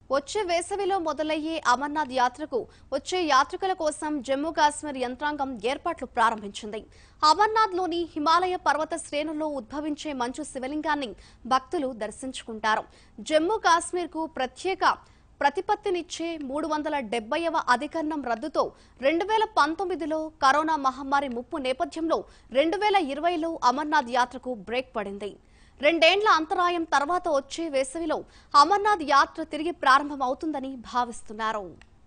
వచ్చే వేసవిలో మొదలయ్యే అమర్నాథ్ యాత్రకు వచ్చే యాత్రికుల కోసం జమ్మూ కాశ్మీర్ యంత్రాంగం ఏర్పాట్లు ప్రారంభించింది అమర్నాథ్లోని హిమాలయ పర్వత శ్రేణుల్లో ఉద్భవించే మంచు శివలింగాన్ని భక్తులు దర్శించుకుంటారు జమ్మూ కాశ్మీర్కు ప్రత్యేక ప్రతిపత్తినిచ్చే మూడు వందల డెబ్బైవ అధికరణం రద్దుతో రెండు వేల పంతొమ్మిదిలో కరోనా మహమ్మారి ముప్పు నేపథ్యంలో రెండు వేల ఇరవైలో అమర్నాథ్ యాత్రకు బ్రేక్ పడింది రెండేండ్ల అంతరాయం తర్వాత వచ్చే వేసవిలో అమర్నాథ్ యాత్ర తిరిగి ప్రారంభమవుతుందని భావిస్తున్నారు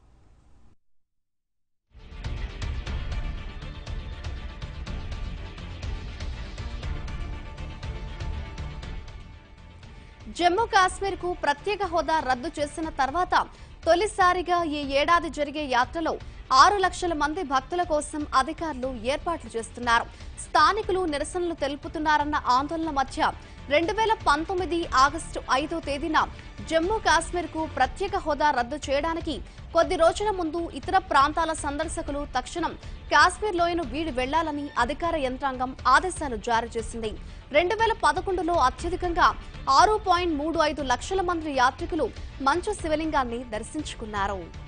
జమ్మూ కాశ్మీర్ కు ప్రత్యేక హోదా రద్దు చేసిన తర్వాత తొలిసారిగా ఈ ఏడాది జరిగే యాత్రలో ఆరు లక్షల మంది భక్తుల కోసం అధికారులు ఏర్పాట్లు చేస్తున్నారు స్థానికులు నిరసనలు తెలుపుతున్నారన్న ఆందోళన మధ్య రెండు వేల పంతొమ్మిది ఆగస్టు ఐదో తేదీన జమ్మూ కాశ్మీర్ కు ప్రత్యేక హోదా రద్దు చేయడానికి కొద్ది రోజుల ముందు ఇతర ప్రాంతాల సందర్శకులు తక్షణం కాశ్మీర్ లోయను వీడి వెళ్లాలని అధికార యంత్రాంగం ఆదేశాలు జారీ చేసింది రెండు వేల పదకొండులో అత్యధికంగా ఆరు పాయింట్ మూడు ఐదు లక్షల మంది యాత్రికులు మంచు శివలింగాన్ని దర్శించుకున్నారు